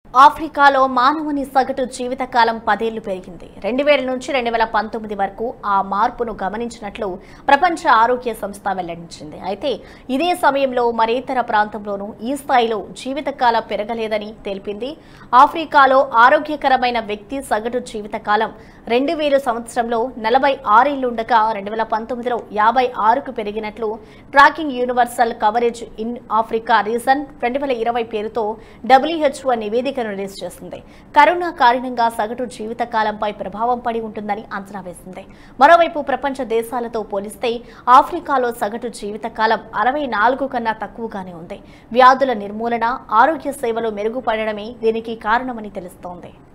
ఆఫ్రికాలో మానవుని సగటు జీవితకాలం పదేళ్లు పెరిగింది రెండు వేల నుంచి రెండు వేల పంతొమ్మిది వరకు ఆ మార్పును గమనించినట్లు ప్రపంచ ఆరోగ్య సంస్థ వెల్లడించింది అయితే ఇదే సమయంలో మరేతర ప్రాంతంలోనూ ఈ స్థాయిలో జీవితకాలం పెరగలేదని తెలిపింది ఆఫ్రికాలో ఆరోగ్యకరమైన వ్యక్తి సగటు జీవితకాలం రెండు వేల సంవత్సరంలో నలభై ఆరేళ్లుండగా రెండు వేల పంతొమ్మిదిలో యాభై ఆరుకు పెరిగినట్లు tracking universal coverage in Africa region రెండు వేల ఇరవై పేరుతో డబ్ల్యూహెచ్ఓ నివేదికను రిలీజ్ చేసింది కరోనా కారణంగా సగటు జీవితకాలంపై ప్రభావం పడి ఉంటుందని అంచనా వేసింది మరోవైపు ప్రపంచ దేశాలతో పోలిస్తే ఆఫ్రికాలో సగటు జీవితకాలం అరవై నాలుగు కన్నా తక్కువగానే ఉంది వ్యాధుల నిర్మూలన ఆరోగ్య సేవలు మెరుగుపడడమే దీనికి కారణమని తెలుస్తోంది